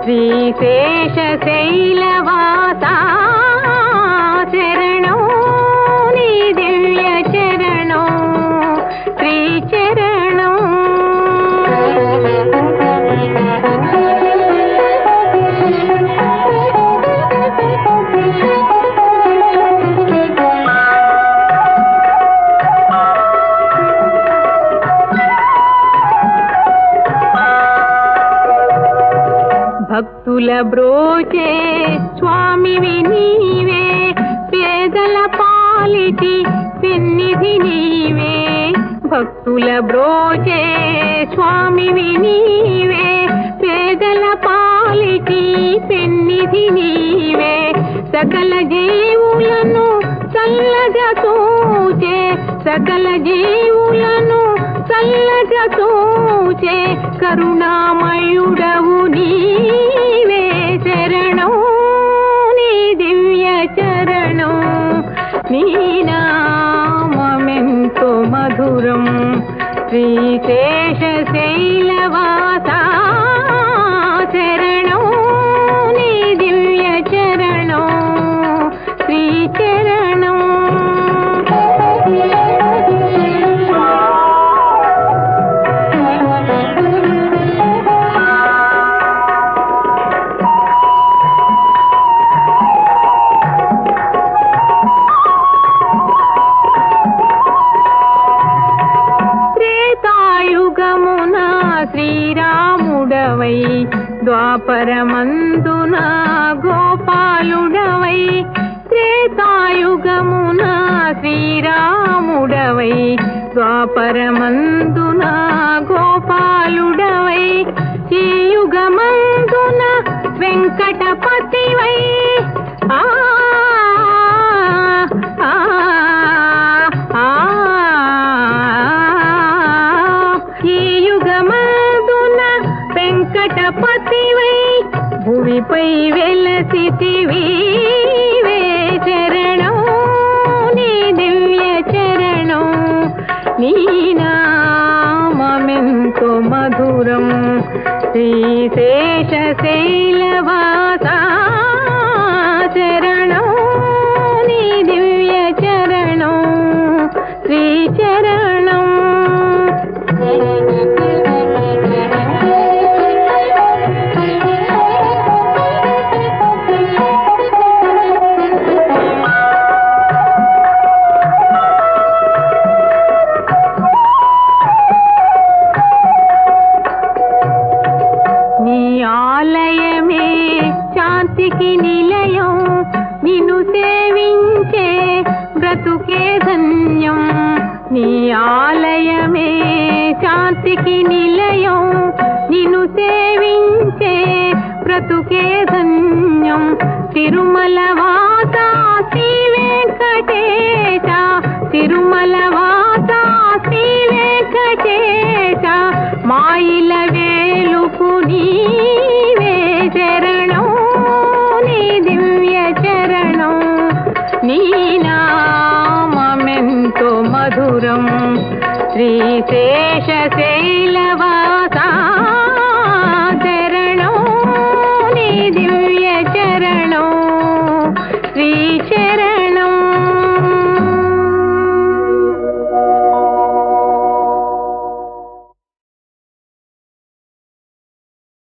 శ్రీశేషశైలవాసా చరణం నీ దివ్య చరణం శ్రీచరణం భక్తుల బ్రోచే స్వామివి నీవే పేదల పాలిటి పెన్నిధి నీవే భక్తుల బ్రోచే స్వామివి నీవే పేదల పాలిటి పెన్నిధి నీవే సకల జీవులను చల్లగా చూచే సకల జీవులను చల్లగా చూచే కరుణామయుడవు నీవే శరణం నీ దివ్య చరణం నీ నామెంతో మధురం శ్రీశేషశైలవాసా చరణం నీ దివ్య చరణం శ్రీచరణం త్రేతాయుగమున శ్రీరాముడవై ద్వాపరమందున గోపాలుడవై త్రేతాయుగమున శ్రీరాముడవై ద్వాపరమందున గోపాలుడవై ఈ యుగమందున వెంకటపతివై ఆ ఆ, ఆ, ఈ యుగమందున వెంకటపతివై భూమిపై వెలసితివి చరణం నీ దివ్య చరణం నీ నామెంతో మధురం శ్రీశేషశైలవాసా చరణం నీ దివ్య చరణం శ్రీచరణం నీ ఆలయమే శాంతికి నిలయం నిన్ను సేవించే బ్రతుకే ధన్యం నీ ఆలయమే శాంతికి నిలయం నిన్ను సేవించే బ్రతుకే ధన్యం తిరుమల వాత శ్రీ వెంకటేశ తిరుమల వాత శ్రీ వెంకటేశ మాయిల వేలుపు నీవే చరణం నీ దివ్య చరణం నీ నామెంతో మధురం శ్రీశేషశైలవాసా చరణం నీ దివ్య చరణం శ్రీచరణం